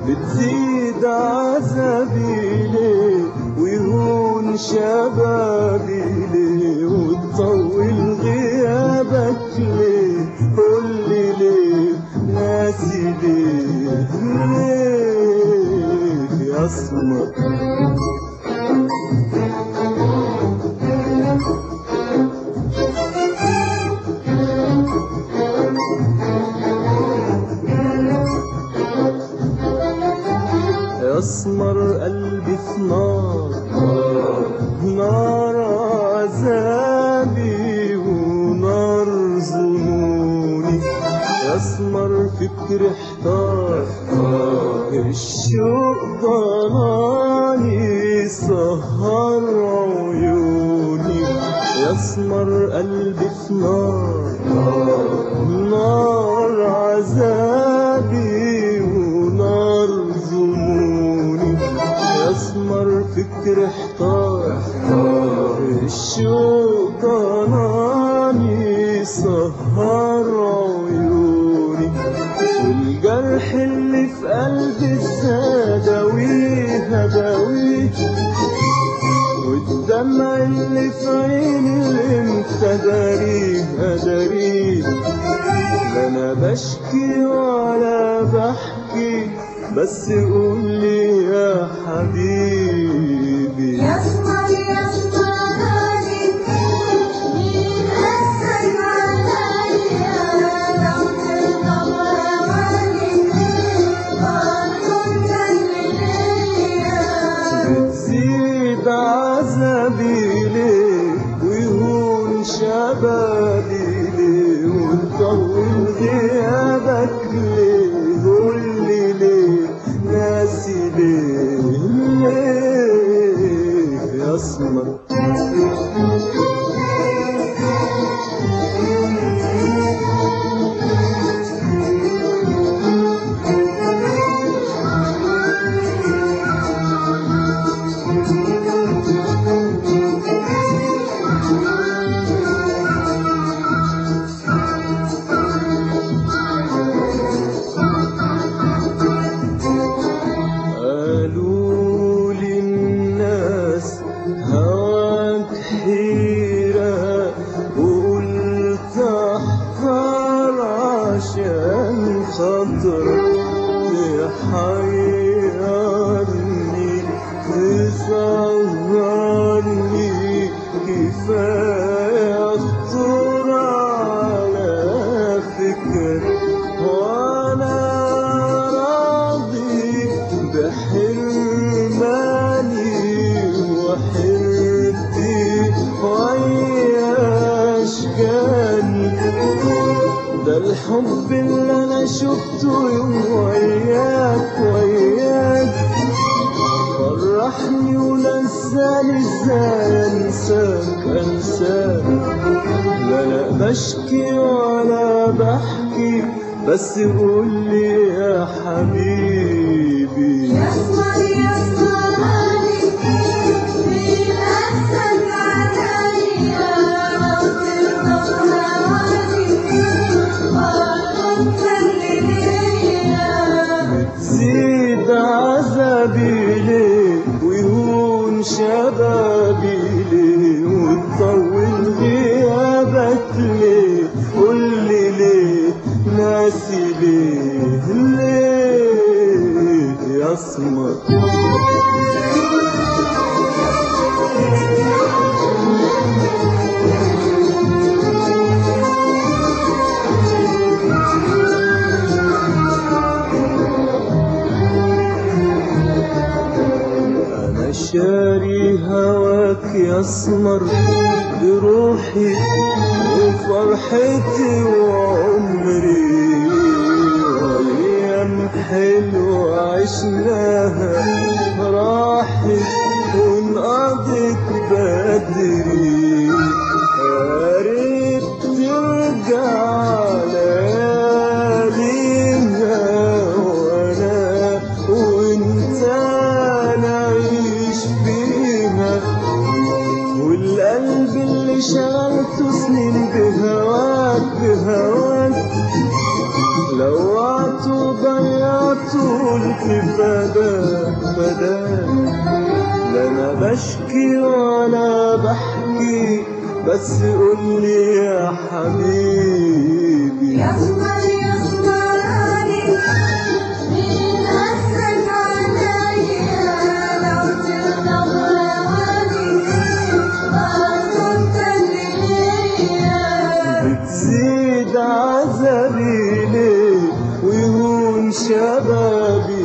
بتزيد عذابي ليه ويهون شبابي ليه وتطول غيابك ليه قولي ليه ناسي ليه ليه يا اسمر يا اسمر قلبي في نار نار عذابي ونار ظنوني يا اسمر فكر احتار الشوق ضناني سهر عيوني يا اسمر قلبي في نار نار عذابي ونار ظنوني يسمر فكر احتار الشوق طناني سهر عيوني والجرح اللي في قلبي ازاي داويه داويه والدمع اللي في عيني امتى داريه اداريه لا انا بشكي ولا بحكي بس قول لي يا حبيبي يسمر يسمر غالي مين أسأل عليا لو ترضى بهواني برضو تكلمني بتزيد عذابي ليه ويهون شبابي ليه وتطول غيابك ليه قولي ليه ناسي ليه ليه يا اسمر قالوا لي الناس هواك حيرة وقلت احذر عشان خاطرك تحيرني تسهرني كفاية خطر على فكرك وانا راضي بحرماني وحرتي ويا اشكالي ده الحب اللي انا شفته يوم وياك وياك فرحني ونساني ازاي انساك انساك لا لا بشكي ولا بحكي بس قول لي يا حبيبي يسمر يسمر غالي مين أسأل عليا لو ترضى بهواني برضو تكلمني زيد عذابي ليه ويهون شبابي ليه وتطول غيابك ليه قولي ليه ناسي ليه ليه يا اسمر أنا شاري هواك يا اسمر بروحي وفرحتي وعمري وأيام حلوة عشناها راحت وانقضت بدري يا ريت ترجع ليالينا وانا وانت نعيش فيها والقلب اللي شغلته سنين بهواك بهواك لوعت وضيعت طول في فداك فداك لا انا بشكي ولا بحكي بس قولي يا حبيبي يصبر يصبر عليك مين أسرك عليا لو تغضب عليك أصلا تدريا بتزيد عذابي ليه ويهون شبابي